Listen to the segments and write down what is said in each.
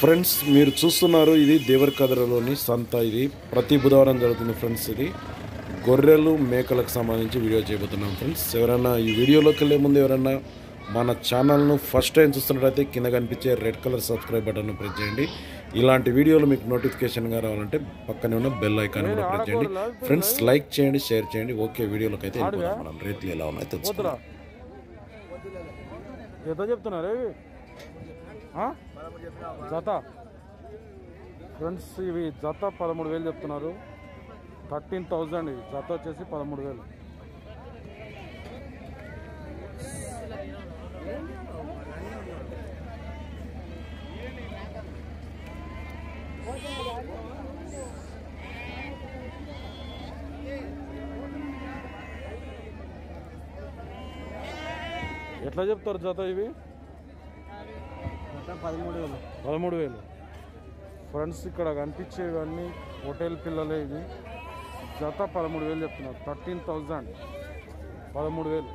Friends మీరు చూస్తున్నారు ఇది దేవరకద్రలోని సంత ఇది ప్రతి బుధవారం జరుగుతుంది ఫ్రెండ్స్ ఇది గొర్రెలు మేకలకు సంబంధించి వీడియో చేయబోతున్నాం ఫ్రెండ్స్ ఎవరైనా ఈ వీడియోలోకి వెళ్ళే ముందు ఎవరైనా మన ఛానల్ను ఫస్ట్ టైం చూస్తున్నట్లయితే కింద కనిపించే రెడ్ కలర్ సబ్స్క్రైబ్ బటన్ను ప్రెస్ చేయండి ఇలాంటి వీడియోలు మీకు నోటిఫికేషన్గా రావాలంటే పక్కనే ఉన్న బెల్ ఐకాన్ కూడా ప్రెస్ చేయండి ఫ్రెండ్స్ లైక్ చేయండి షేర్ చేయండి ఓకే వీడియోలోకి అయితే వెళ్ళిపోదాం మనం రేట్లు ఎలా ఉన్నాయో తెలుసుకుందాం వద్దురా ఎంత చెప్తున్నారు ఇవి ఆ? జత ఫ్రెండ్స్ ఇవి జత పదమూడు వేలు చెప్తున్నారు థర్టీన్ థౌజండ్ ఇవి జత వచ్చేసి పదమూడు వేలు ఎట్లా చెప్తారు జత ఇవి పదమూడు వేలు పదమూడు వేలు ఫ్రెండ్స్ ఇక్కడ కనిపించేవన్నీ హోటల్ పిల్లలే ఇవి జత పదమూడు వేలు చెప్తున్నారు థర్టీన్ థౌజండ్ పదమూడు వేలు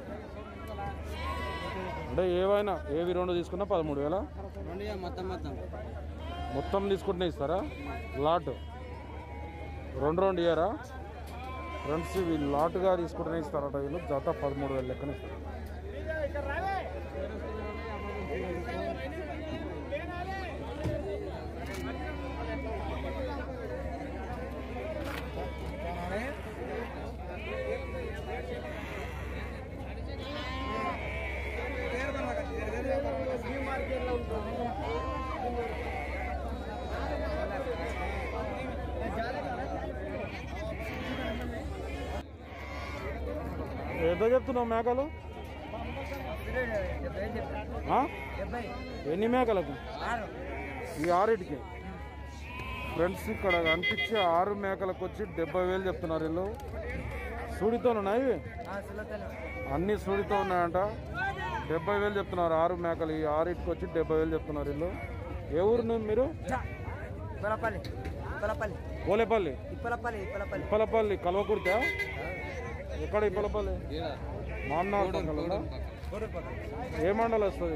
అంటే ఏవైనా ఏవి రెండు తీసుకున్నా పదమూడు వేల రెండు ఇక మొత్తం మొత్తం మొత్తం తీసుకుంటే ఇస్తారా లాట్ రెండు రెండు ఇయరా ఫ్రెండ్స్ ఇవి లాట్గా తీసుకుంటేనే ఇస్తారట వీళ్ళు జత పదమూడు వేలు లెక్కన ఇస్తారు ఎంత చెప్తున్నావు మేకలు ఆ? ఎన్ని మేకలకు ఈ ఆరిటికి ఫ్రెండ్స్ ఇక్కడ కనిపించే ఆరు మేకలకు వచ్చి డెబ్బై వేలు చెప్తున్నారు వీళ్ళు సూడితో ఉన్నాయి ఇవి? అన్ని సూడితో ఉన్నాయంట డెబ్బై వేలు చెప్తున్నారు ఆరు మేకలు ఈ ఆరిటికి వచ్చి డెబ్బై వేలు చెప్తున్నారు వీళ్ళు ఏ ఊరు నుండి మీరు ఇప్పలపల్లి ఇప్పలపల్లి పోలేపల్లి ఇప్పలపల్లి ఇప్పలపల్లి ఇప్పలపల్లి కల్వకుర్తా ఎక్కడ ఇప్పలపల్లి మామనార్ పక్కన ఏ మండలం వస్తుంది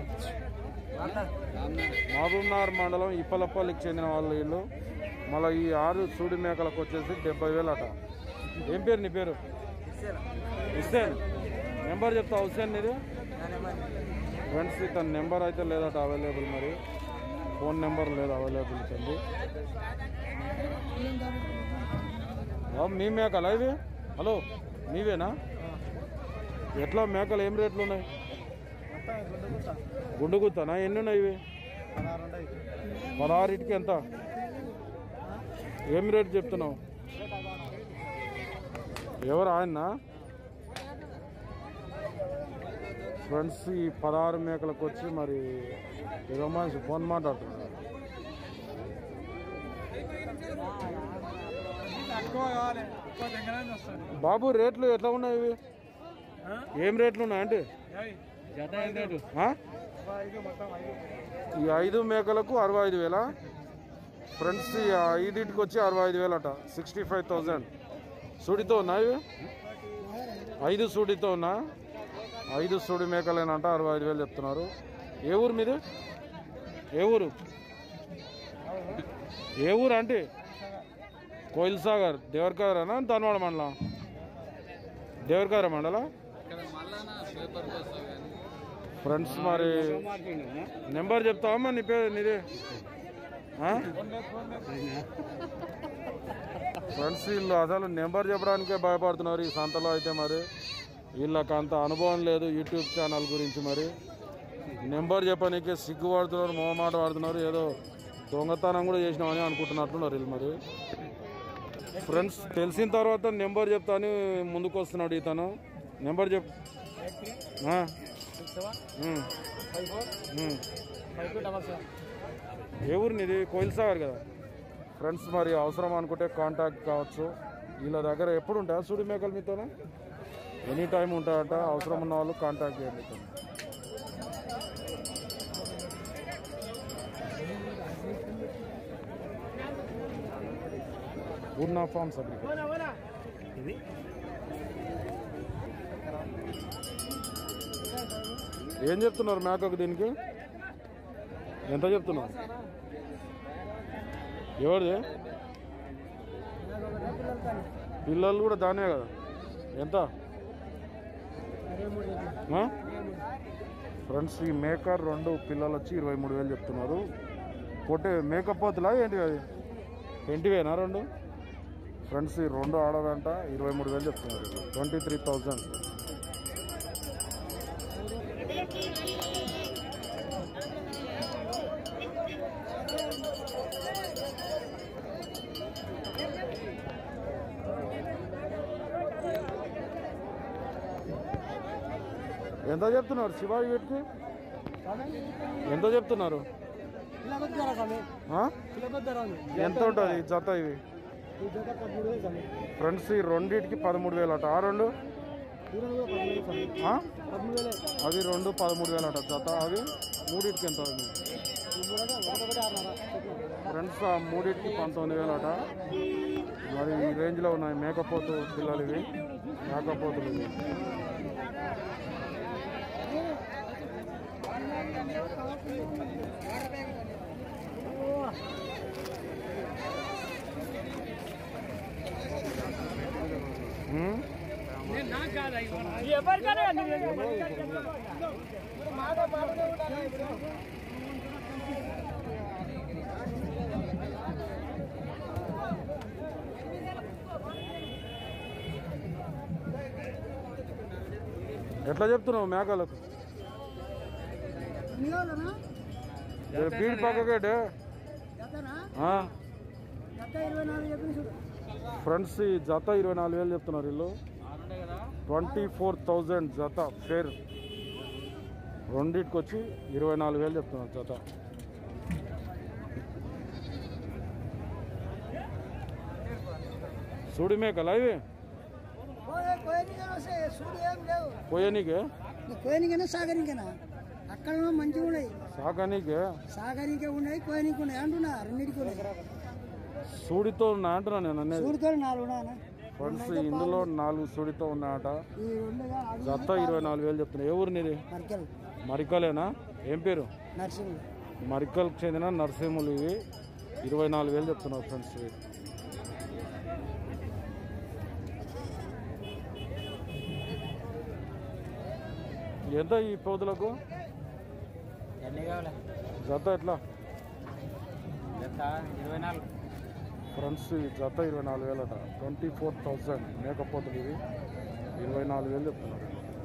మహబూబ్నగర్ మండలం ఇప్పలపల్లికి చెందిన వాళ్ళు వీళ్ళు మళ్ళీ ఈ ఆరు సూడి మేకలకు వచ్చేసి డెబ్బై వేలు అట ఏం పేరు నీ పేరు హుస్సేన్ నెంబర్ చెప్తా హుస్సేన్ నీది ఫ్రెండ్స్ తన నెంబర్ అయితే లేదట అవైలబుల్ మరి ఫోన్ నెంబర్ లేదు అవైలబుల్ ఉంది ఆ, మీ మేకలా ఇవి హలో మీవేనా ఎట్లా మేకలు ఏం రేట్లు ఉన్నాయి గుండు గుత్తానా ఎన్ని ఉన్నాయి ఇవి పదహారింటికి ఎంత ఏం రేట్ చెప్తున్నావు ఎవరు ఆయన ఫ్రెండ్స్ ఈ పదహారు మేకలకు వచ్చి మరి ఏదో మనిషి ఫోన్ మాట్లాడుతున్నారు బాబు రేట్లు ఎట్లా ఉన్నాయి ఇవి ఏం రేట్లు ఉన్నాయి అంటే ఆ? ఈ ఐదు మేకలకు అరవై ఐదు వేల ఫ్రెండ్స్ ఈ ఐదింటికి వచ్చి అరవై ఐదు వేలు అట సిక్స్టీ ఫైవ్ థౌజండ్ సూడితో ఉన్నా ఇవి ఐదు సూడితో ఉన్నా ఐదు సూడి మేకలేనంట అరవై ఐదు వేలు చెప్తున్నారు ఏ ఊరు మీది ఏ ఊరు ఏ ఊరు అంటే కోయిల్ సాగర్ దేవరకాదరేనా ధన్వాడ మండలం దేవరకాదర మండల ఫ్రెండ్స్ మరి నెంబర్ చెప్తావమ్మా నీ పేరు నీదే ఆ? ఫ్రెండ్స్ వీళ్ళు అసలు నెంబర్ చెప్పడానికే భయపడుతున్నారు ఈ సంతలో అయితే మరి వీళ్ళకి అంత అనుభవం లేదు యూట్యూబ్ ఛానల్ గురించి మరి నెంబర్ చెప్పనీకే సిగ్గుపడుతున్నారు మొహమాట పడుతున్నారు ఏదో దొంగతనం కూడా చేసినామని అనుకుంటున్నట్లున్నారు వీళ్ళు మరి ఫ్రెండ్స్ తెలిసిన తర్వాత నెంబర్ చెప్తాను ముందుకు వస్తున్నాడు ఇతను నెంబర్ చెప్ ఆ. ఉమ్. ఉమ్. ఏ ఊరు నీది కోయిల్ సాగర్ కదా ఫ్రెండ్స్ మరి అవసరం అనుకుంటే కాంటాక్ట్ కావచ్చు వీళ్ళ దగ్గర ఎప్పుడు ఉంటాయా సూడి మేకలు మీతో ఎనీ టైం ఉంటాయట అవసరం ఉన్న వాళ్ళు కాంటాక్ట్ చేయండి మీతో పూర్ణ ఫార్మ్స్ అగ్రికల్చర్ ఏం చెప్తున్నారు మేకకు దీనికి ఎంత చెప్తున్నారు ఎవరిది పిల్లలు కూడా దానే కదా ఎంత ఆ? ఫ్రెండ్స్ ఈ మేకర్ రెండు పిల్లలు వచ్చి ఇరవై మూడు వేలు చెప్తున్నారు పొట్టే మేకప్ పోతులా ఏంటి అది ఏంటివేనా రెండు ఫ్రెండ్స్ ఈ రెండు ఆడదంట ఇరవై మూడు వేలు చెప్తున్నారు ట్వంటీ త్రీ థౌజండ్ ఎంత చెప్తున్నారు శివాజీ వీటికి ఎంత చెప్తున్నారు ఆ? ఎంత ఉంటుంది జత ఇవి ఫ్రెండ్స్ ఈ రెండింటికి పదమూడు వేలు అట ఆ రెండు ఆ? అవి రెండు పదమూడు వేలు అట జత అవి మూడింటికి ఎంత ఉంది ఫ్రెండ్స్ ఆ మూడింటికి పంతొమ్మిది వేలు అట మరి ఈ రేంజ్లో ఉన్నాయి మేకపోతు పిల్లలు ఇవి మేకపోతులు ఇవి ఉమ్? ఎట్లా చెప్తున్నావు మేకలకు ఏ బీడ్ పక్కకేటే ఆ. ఫ్రెండ్స్ ఈ జత ఇరవై నాలుగు వేలు చెప్తున్నారు వీళ్ళు ట్వంటీ ఫోర్ థౌజండ్ జత ఫేర్ రెండింటికి వచ్చి ఇరవై నాలుగు వేలు చెప్తున్నారు జత సూడి మేకలా ఇవి పోయనీకే కోయనికైనా సాగరికైనా అక్కడ మంచిగా ఉన్నాయి సాకానీకే సాగరికే ఉన్నాయి కోయనికి ఉన్నాయి అంటున్నా రెండింటికి ఉన్నాయి సూడితో ఉన్నా అంటున్నా నేను అనేది చూడుతో నాలుగు ఉన్నాయన్న ఫ్రెండ్స్ ఇందులో నాలుగు సూడితో ఉన్నాయట ఈ రెండుగా అడుగు జత ఇరవై నాలుగు వేలు చెప్తున్నా ఏ ఊరు నీది మరికెల్ మరికలేనా ఏం పేరు నర్సింగ్ మరికల్కి చెందిన నరసింహులు ఇవి ఇరవై నాలుగు వేలు చెప్తున్నారు ఫ్రెండ్స్ ఇవి ఎంత ఈ పౌదులకు ఎన్ని కావాలి జత ఎట్లా ఇరవై నాలుగు ఫ్రెండ్స్ ఈ జత ఇరవై నాలుగు వేలట ట్వంటీ ఫోర్ థౌజండ్ మేకపోతులు ఇవి ఇరవై నాలుగు వేలు చెప్తున్నారు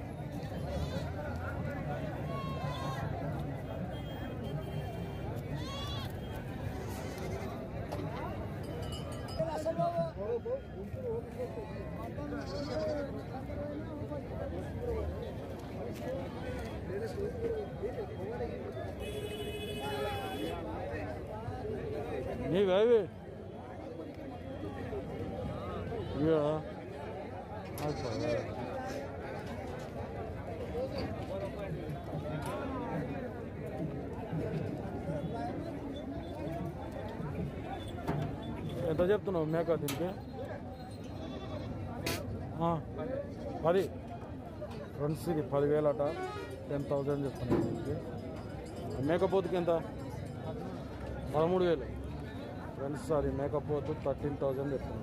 నీవే ఇవి ఇవా అచ్చా. ఎంత చెప్తున్నావు మేక దీనికి ఆ, పది ఫ్రెండ్స్ ఇది పదివేలు అట టెన్ థౌజండ్ చెప్తున్నాను దీనికి మేకపోతుకి ఎంత పదమూడు వేలు ఫ్రెండ్స్ అది మేకపోతు థర్టీన్ థౌజండ్ చెప్తున్నాను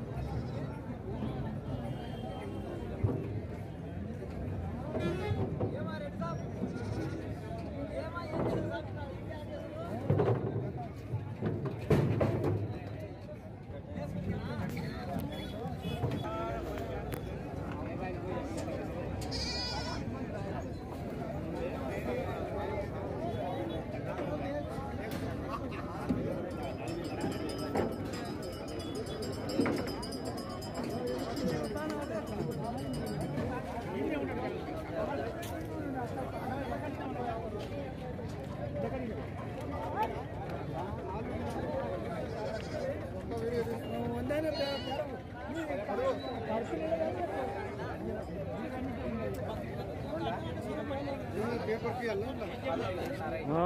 ఆ?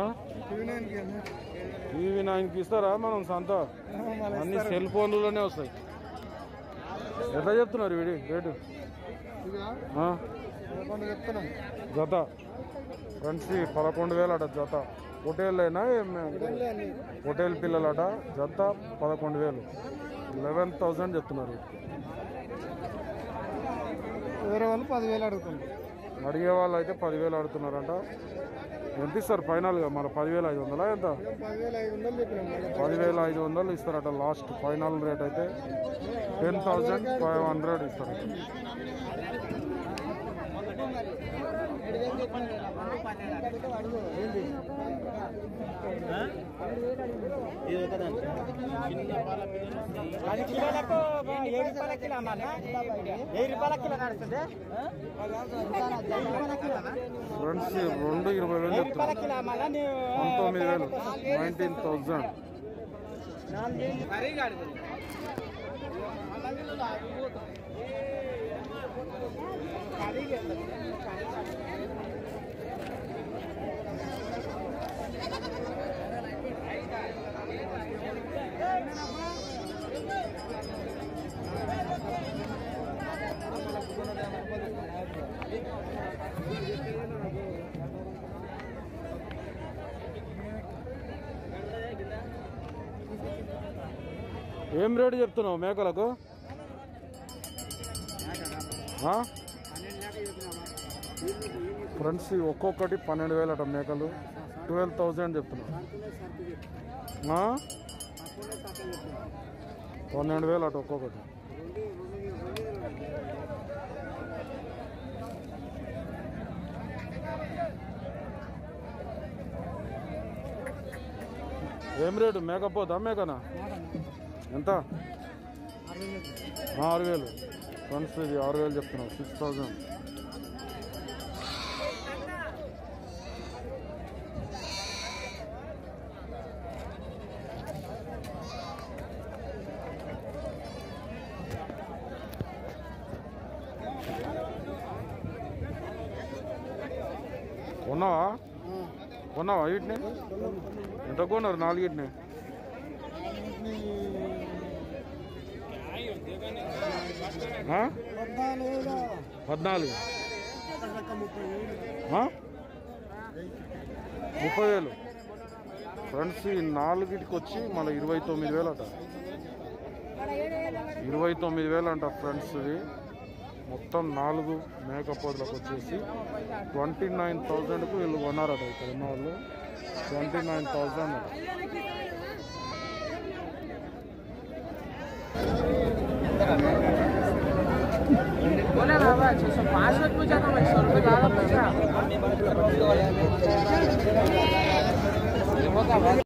టీవీ నైన్కి ఇస్తారా మనం సంత అన్ని సెల్ ఫోన్లలోనే వస్తాయి ఎట్లా చెప్తున్నారు వీడి రేటు ఆ? జత ఫ్రెండ్స్ పదకొండు వేలు అట జత పొటేళ్ళైనా పొటేల్ పిల్లలట జత పదకొండు వేలు లెవెన్ థౌజండ్ చెప్తున్నారు వేరే వాళ్ళు పదివేలు అడుగుతుంది అడిగే వాళ్ళు అయితే పదివేలు ఆడుతున్నారంట ఎంత ఇస్తారు ఫైనల్గా మన పదివేల ఐదు వందలా ఎంత పదివేల ఐదు వందలు చెప్పినాం పదివేల ఐదు వందలు ఇస్తారట లాస్ట్ ఫైనల్ రేట్ అయితే టెన్ థౌజండ్ ఫైవ్ హండ్రెడ్ ఇస్తారట పది కిలోలకు ఏడు రూపాయల కిలో అమ్మాలా వెయ్యి రూపాయల కిలో నడుస్తుంది ఫ్రెండ్స్ రెండు ఇరవై వేలు వెయ్యి రూపాయల చెప్తున్నారు కిలో అమ్మాలా నీవు పంతొమ్మిది వేలు నైన్టీన్ థౌజండ్ ఏం రేటు చెప్తున్నావు మేకలకు ఆ? ఫ్రెండ్స్ ఇవి ఒక్కొక్కటి పన్నెండు వేలు అట మేకలు ట్వెల్వ్ థౌజండ్ చెప్తున్నావు ఆ? పన్నెండు వేలు అట ఒక్కొక్కటి ఏం రేటు మేకపోతా మేకనా ఎంత ఆరు వేలు ఫ్రెండ్స్ ఇది ఆరు వేలు చెప్తున్నాం సిక్స్ థౌజండ్ కొన్నావా కొన్నావా వీటిని ఎంత కొన్నారు నాలుగిటిని ఆ? పద్నాలుగు ఆ? ముప్పై వేలు ఫ్రెండ్స్ ఈ నాలుగిటికి వచ్చి మళ్ళీ ఇరవై తొమ్మిది వేలు అట ఇరవై తొమ్మిది వేలు అంట ఫ్రెండ్స్ ఇది మొత్తం నాలుగు మేకపోతులకు వచ్చేసి ట్వంటీ నైన్ థౌజండ్కు వీళ్ళు కొన్నారట ఇక్కడ ఉన్న వాళ్ళు ట్వంటీ నైన్ థౌజండ్ बोले ना भाई छह सौ पाँच में पूछा था मैं सौ रुपये ज़्यादा पूछा